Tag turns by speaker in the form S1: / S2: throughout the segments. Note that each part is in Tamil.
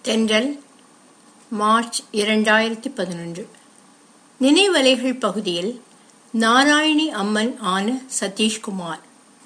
S1: தென்றல் மார்ச் இரண்டாயிரத்தி பதினொன்று நினைவலைகள் பகுதியில் நாராயணி அம்மன் ஆன சதீஷ்குமார்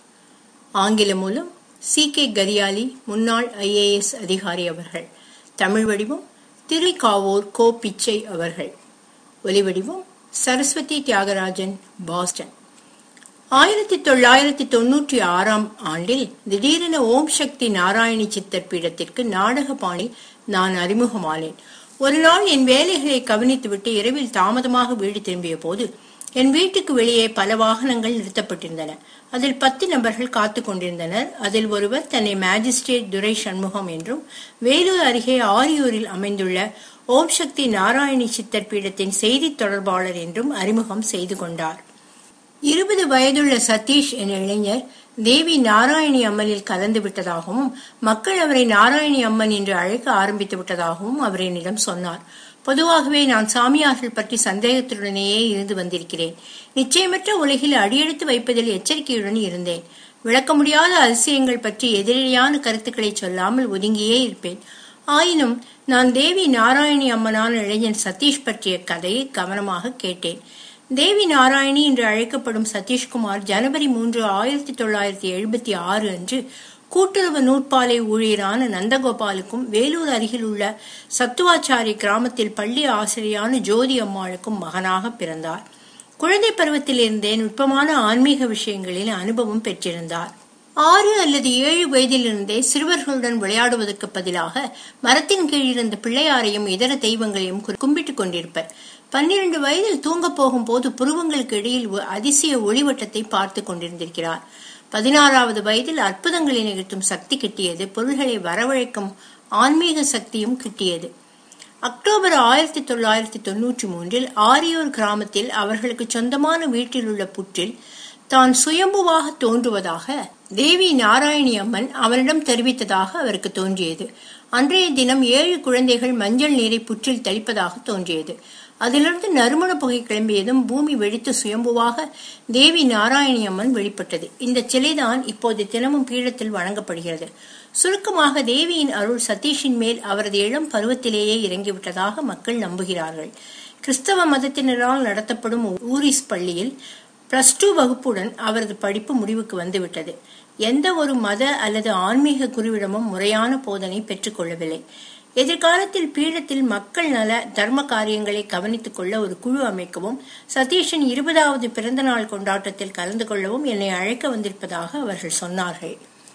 S1: ஆங்கில மூலம் சி கே கரியாலி முன்னாள் ஐஏஎஸ் அதிகாரி அவர்கள் தமிழ் வடிவம் திருக்காவூர் கோ பிச்சை அவர்கள் ஒலிவடிவம் சரஸ்வதி தியாகராஜன் பாஸ்டன் ஆயிரத்தி தொள்ளாயிரத்தி தொன்னூற்றி ஆறாம் ஆண்டில் திடீரென ஓம் சக்தி நாராயணி சித்தர் பீடத்திற்கு நாடக பாணி நான் அறிமுகமானேன் ஒரு நாள் என் வேலைகளை கவனித்துவிட்டு இரவில் தாமதமாக வீடு திரும்பிய போது என் வீட்டுக்கு வெளியே பல வாகனங்கள் நிறுத்தப்பட்டிருந்தன அதில் பத்து நபர்கள் காத்து கொண்டிருந்தனர் அதில் ஒருவர் தன்னை மேஜிஸ்ட்ரேட் துரை சண்முகம் என்றும் வேலூர் அருகே ஆரியூரில் அமைந்துள்ள ஓம் சக்தி நாராயணி சித்தர் பீடத்தின் செய்தி தொடர்பாளர் என்றும் அறிமுகம் செய்து கொண்டார் இருபது வயதுள்ள சதீஷ் என்ற இளைஞர் தேவி நாராயணி அம்மனில் கலந்து விட்டதாகவும் மக்கள் அவரை நாராயணி அம்மன் என்று அழைக்க ஆரம்பித்து விட்டதாகவும் அவர் என்னிடம் சொன்னார் பொதுவாகவே நான் சாமியார்கள் பற்றி சந்தேகத்துடனேயே இருந்து வந்திருக்கிறேன் நிச்சயமற்ற உலகில் அடியெடுத்து வைப்பதில் எச்சரிக்கையுடன் இருந்தேன் விளக்க முடியாத அதிசயங்கள் பற்றி எதிரடியான கருத்துக்களை சொல்லாமல் ஒதுங்கியே இருப்பேன் ஆயினும் நான் தேவி நாராயணி அம்மனான இளைஞன் சதீஷ் பற்றிய கதையை கவனமாக கேட்டேன் தேவி நாராயணி என்று அழைக்கப்படும் சதீஷ்குமார் ஜனவரி மூன்று ஆயிரத்தி தொள்ளாயிரத்தி எழுபத்தி ஆறு அன்று கூட்டுறவு நூற்பாலை ஊழியரான நந்தகோபாலுக்கும் வேலூர் அருகில் உள்ள சத்துவாச்சாரி கிராமத்தில் பள்ளி ஆசிரியான ஜோதி அம்மாளுக்கும் மகனாக பிறந்தார் குழந்தை பருவத்திலிருந்தே நுட்பமான ஆன்மீக விஷயங்களில் அனுபவம் பெற்றிருந்தார் ஆறு அல்லது ஏழு வயதிலிருந்தே சிறுவர்களுடன் விளையாடுவதற்கு பதிலாக மரத்தின் கீழ் இருந்த பிள்ளையாரையும் இதர தெய்வங்களையும் கும்பிட்டுக் கொண்டிருப்பர் பன்னிரண்டு வயதில் தூங்க போகும் போது புருவங்களுக்கு இடையில் அதிசய ஒளிவட்டத்தை பார்த்து கொண்டிருந்திருக்கிறார் பதினாறாவது வயதில் அற்புதங்களை நிகழ்த்தும் சக்தி கிட்டியது பொருள்களை வரவழைக்கும் ஆன்மீக சக்தியும் கிட்டியது அக்டோபர் ஆயிரத்தி தொள்ளாயிரத்தி தொன்னூற்றி மூன்றில் ஆரியூர் கிராமத்தில் அவர்களுக்கு சொந்தமான வீட்டில் உள்ள புற்றில் தான் சுயம்புவாக தோன்றுவதாக தேவி நாராயணி அம்மன் அவனிடம் தெரிவித்ததாக அவருக்கு தோன்றியது அன்றைய தினம் ஏழு குழந்தைகள் மஞ்சள் நீரை புற்றில் தெளிப்பதாக தோன்றியது அதிலிருந்து நறுமண புகை கிளம்பியதும் பூமி வெடித்து சுயம்புவாக தேவி நாராயணி அம்மன் வெளிப்பட்டது இந்த சிலைதான் இப்போது தினமும் பீடத்தில் வழங்கப்படுகிறது சுருக்கமாக தேவியின் அருள் சதீஷின் மேல் அவரது இளம் பருவத்திலேயே இறங்கிவிட்டதாக மக்கள் நம்புகிறார்கள் கிறிஸ்தவ மதத்தினரால் நடத்தப்படும் ஊரிஸ் பள்ளியில் பிளஸ் டூ வகுப்புடன் அவரது படிப்பு முடிவுக்கு வந்துவிட்டது எந்த ஒரு மத அல்லது ஆன்மீக குருவிடமும் முறையான போதனை பெற்றுக்கொள்ளவில்லை எதிர்காலத்தில் பீடத்தில் மக்கள் நல தர்ம காரியங்களை கவனித்துக் கொள்ள ஒரு குழு அமைக்கவும் சதீஷின் இருபதாவது பிறந்த நாள் கொண்டாட்டத்தில் கலந்து கொள்ளவும் என்னை அழைக்க வந்திருப்பதாக அவர்கள் சொன்னார்கள்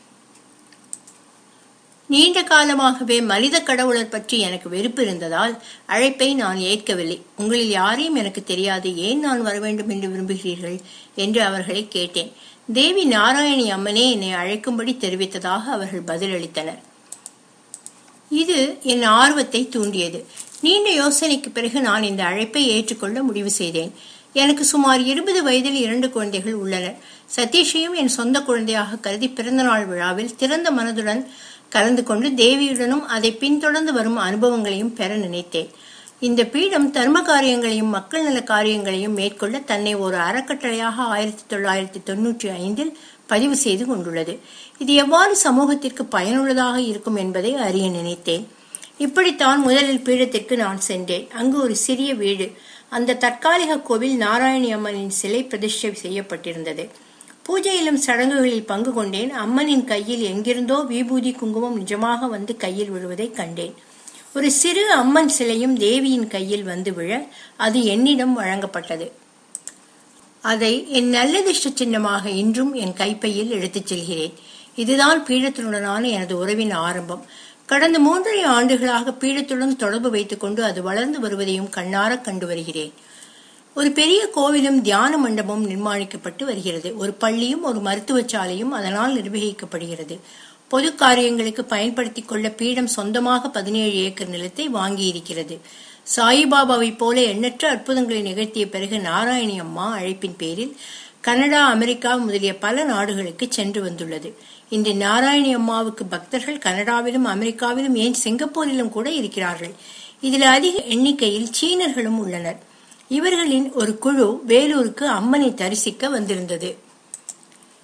S1: நீண்ட காலமாகவே மனித கடவுளர் பற்றி எனக்கு வெறுப்பு இருந்ததால் அழைப்பை நான் ஏற்கவில்லை உங்களில் யாரையும் எனக்கு தெரியாது ஏன் நான் வர வேண்டும் என்று விரும்புகிறீர்கள் என்று அவர்களை கேட்டேன் தேவி நாராயணி அம்மனே என்னை அழைக்கும்படி தெரிவித்ததாக அவர்கள் பதிலளித்தனர் இது என் ஆர்வத்தை தூண்டியது நீண்ட யோசனைக்கு பிறகு நான் இந்த அழைப்பை ஏற்றுக்கொள்ள முடிவு செய்தேன் எனக்கு சுமார் இருபது வயதில் இரண்டு குழந்தைகள் உள்ளனர் சதீஷையும் என் சொந்த குழந்தையாக கருதி பிறந்தநாள் விழாவில் திறந்த மனதுடன் கலந்து கொண்டு தேவியுடனும் அதை பின்தொடர்ந்து வரும் அனுபவங்களையும் பெற நினைத்தேன் இந்த பீடம் தர்ம காரியங்களையும் மக்கள் நல காரியங்களையும் மேற்கொள்ள தன்னை ஒரு அறக்கட்டளையாக ஆயிரத்தி தொள்ளாயிரத்தி தொன்னூற்றி ஐந்தில் பதிவு செய்து கொண்டுள்ளது இது எவ்வாறு சமூகத்திற்கு பயனுள்ளதாக இருக்கும் என்பதை அறிய நினைத்தேன் இப்படித்தான் முதலில் பீடத்திற்கு நான் சென்றேன் அங்கு ஒரு சிறிய வீடு அந்த தற்காலிக கோவில் நாராயணி அம்மனின் சிலை பிரதிஷ்டை செய்யப்பட்டிருந்தது பூஜையிலும் சடங்குகளில் பங்கு கொண்டேன் அம்மனின் கையில் எங்கிருந்தோ விபூதி குங்குமம் நிஜமாக வந்து கையில் விழுவதை கண்டேன் ஒரு சிறு அம்மன் சிலையும் தேவியின் கையில் வந்து விழ அது என்னிடம் வழங்கப்பட்டது அதை என் நல்லதிஷ்ட சின்னமாக இன்றும் என் கைப்பையில் எடுத்துச் செல்கிறேன் இதுதான் பீடத்துடனான எனது உறவின் ஆரம்பம் கடந்த மூன்றரை ஆண்டுகளாக பீடத்துடன் தொடர்பு வைத்துக் கொண்டு அது வளர்ந்து வருவதையும் கண்ணார கண்டு வருகிறேன் ஒரு பெரிய கோவிலும் தியான மண்டபமும் நிர்மாணிக்கப்பட்டு வருகிறது ஒரு பள்ளியும் ஒரு மருத்துவச்சாலையும் அதனால் நிர்வகிக்கப்படுகிறது பொது காரியங்களுக்கு பயன்படுத்திக் கொள்ள பீடம் சொந்தமாக பதினேழு ஏக்கர் நிலத்தை வாங்கியிருக்கிறது சாயிபாபாவை போல எண்ணற்ற அற்புதங்களை நிகழ்த்திய பிறகு நாராயணி அம்மா அழைப்பின் பேரில் கனடா அமெரிக்கா முதலிய பல நாடுகளுக்கு சென்று வந்துள்ளது இன்று நாராயணி அம்மாவுக்கு பக்தர்கள் கனடாவிலும் அமெரிக்காவிலும் ஏன் சிங்கப்பூரிலும் கூட இருக்கிறார்கள் இதில் அதிக எண்ணிக்கையில் சீனர்களும் உள்ளனர் இவர்களின் ஒரு குழு வேலூருக்கு அம்மனை தரிசிக்க வந்திருந்தது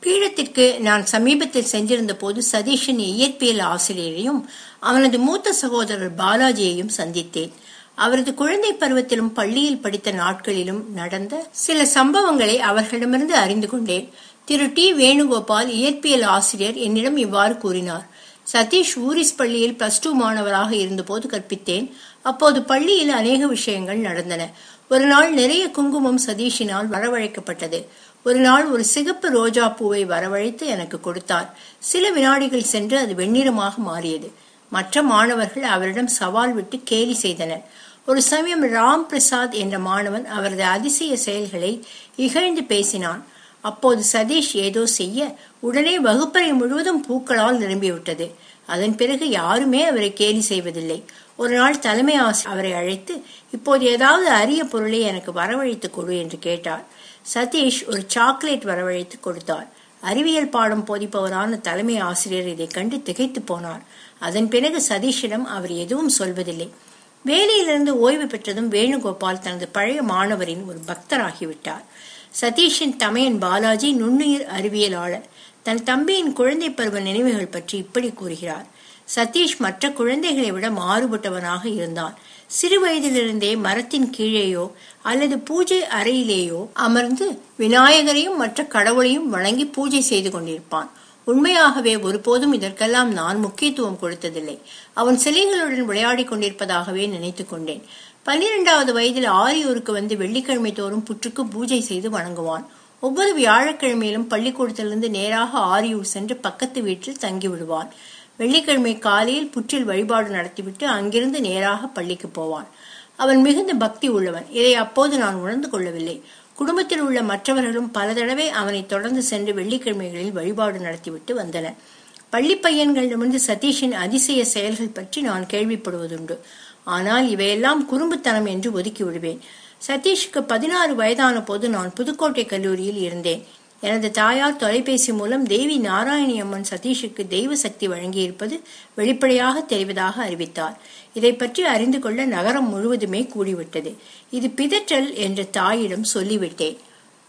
S1: கீழத்திற்கு நான் சமீபத்தில் சென்றிருந்த போது சதீஷின் இயற்பியல் ஆசிரியரையும் அவனது மூத்த சகோதரர் பாலாஜியையும் சந்தித்தேன் அவரது குழந்தை பருவத்திலும் பள்ளியில் படித்த நாட்களிலும் நடந்த சில சம்பவங்களை அவர்களிடமிருந்து அறிந்து கொண்டேன் திரு டி வேணுகோபால் இயற்பியல் ஆசிரியர் என்னிடம் இவ்வாறு கூறினார் சதீஷ் ஊரிஸ் பள்ளியில் பிளஸ் டூ மாணவராக இருந்தபோது கற்பித்தேன் அப்போது பள்ளியில் அநேக விஷயங்கள் நடந்தன ஒரு நாள் நிறைய குங்குமம் சதீஷினால் வரவழைக்கப்பட்டது ஒரு நாள் ஒரு சிகப்பு ரோஜா பூவை வரவழைத்து எனக்கு கொடுத்தார் சில வினாடிகள் சென்று அது வெண்ணிறமாக மாறியது மற்ற மாணவர்கள் அவரிடம் சவால் விட்டு கேலி செய்தனர் ஒரு சமயம் ராம் பிரசாத் என்ற மாணவன் அவரது அதிசய செயல்களை இகழ்ந்து பேசினான் அப்போது சதீஷ் ஏதோ செய்ய உடனே வகுப்பறை முழுவதும் பூக்களால் நிரம்பிவிட்டது அதன் பிறகு யாருமே அவரை கேலி செய்வதில்லை ஒரு நாள் தலைமை ஆசிரியர் அவரை அழைத்து இப்போது ஏதாவது அரிய பொருளை எனக்கு வரவழைத்து கொடு என்று கேட்டார் சதீஷ் ஒரு சாக்லேட் வரவழைத்து கொடுத்தார் அறிவியல் பாடம் போதிப்பவரான தலைமை ஆசிரியர் இதை கண்டு திகைத்து போனார் அதன் பிறகு சதீஷிடம் அவர் எதுவும் சொல்வதில்லை வேலையிலிருந்து ஓய்வு பெற்றதும் வேணுகோபால் தனது பழைய மாணவரின் ஒரு பக்தராகிவிட்டார் சதீஷின் தமையன் பாலாஜி நுண்ணுயிர் அறிவியலாளர் தன் தம்பியின் குழந்தை பருவ நினைவுகள் பற்றி இப்படி கூறுகிறார் சதீஷ் மற்ற குழந்தைகளை விட மாறுபட்டவனாக இருந்தான் சிறு வயதிலிருந்தே மரத்தின் கீழேயோ அல்லது பூஜை அறையிலேயோ அமர்ந்து விநாயகரையும் மற்ற கடவுளையும் வணங்கி பூஜை செய்து கொண்டிருப்பான் உண்மையாகவே ஒருபோதும் இதற்கெல்லாம் நான் முக்கியத்துவம் கொடுத்ததில்லை அவன் சிலைகளுடன் விளையாடி கொண்டிருப்பதாகவே நினைத்துக் கொண்டேன் பன்னிரெண்டாவது வயதில் ஆரியூருக்கு வந்து வெள்ளிக்கிழமை தோறும் புற்றுக்கு பூஜை செய்து வணங்குவான் ஒவ்வொரு வியாழக்கிழமையிலும் பள்ளிக்கூடத்திலிருந்து நேராக ஆரியூர் சென்று பக்கத்து வீட்டில் தங்கி விடுவான் வெள்ளிக்கிழமை காலையில் புற்றில் வழிபாடு நடத்திவிட்டு அங்கிருந்து நேராக பள்ளிக்கு போவான் அவன் மிகுந்த பக்தி உள்ளவன் இதை அப்போது நான் உணர்ந்து கொள்ளவில்லை குடும்பத்தில் உள்ள மற்றவர்களும் பல தடவை அவனை தொடர்ந்து சென்று வெள்ளிக்கிழமைகளில் வழிபாடு நடத்திவிட்டு வந்தனர் பள்ளி பையன்களிடமிருந்து சதீஷின் அதிசய செயல்கள் பற்றி நான் கேள்விப்படுவதுண்டு ஆனால் இவையெல்லாம் குறும்புத்தனம் என்று ஒதுக்கி விடுவேன் சதீஷுக்கு பதினாறு வயதான போது நான் புதுக்கோட்டை கல்லூரியில் இருந்தேன் எனது தாயார் தொலைபேசி மூலம் தேவி நாராயணி அம்மன் சதீஷுக்கு தெய்வ சக்தி வழங்கியிருப்பது வெளிப்படையாக தெரிவதாக அறிவித்தார் இதை பற்றி அறிந்து கொள்ள நகரம் முழுவதுமே கூடிவிட்டது இது பிதற்றல் என்று தாயிடம் சொல்லிவிட்டேன்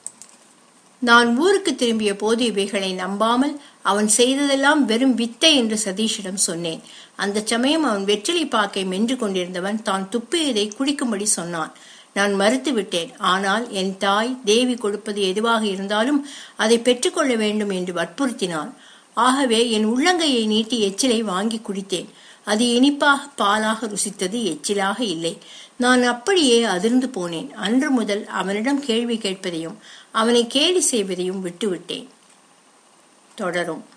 S1: நான் ஊருக்கு திரும்பிய போது இவைகளை நம்பாமல் அவன் செய்ததெல்லாம் வெறும் வித்தை என்று சதீஷிடம் சொன்னேன் அந்த சமயம் அவன் வெற்றிலை பாக்கை மென்று கொண்டிருந்தவன் தான் துப்பியதை குடிக்கும்படி சொன்னான் நான் மறுத்து விட்டேன் ஆனால் என் தாய் தேவி கொடுப்பது எதுவாக இருந்தாலும் அதை பெற்றுக்கொள்ள வேண்டும் என்று வற்புறுத்தினான் ஆகவே என் உள்ளங்கையை நீட்டி எச்சிலை வாங்கி குடித்தேன் அது இனிப்பாக பாலாக ருசித்தது எச்சிலாக இல்லை நான் அப்படியே அதிர்ந்து போனேன் அன்று முதல் அவனிடம் கேள்வி கேட்பதையும் அவனை கேலி செய்வதையும் விட்டுவிட்டேன் தொடரும்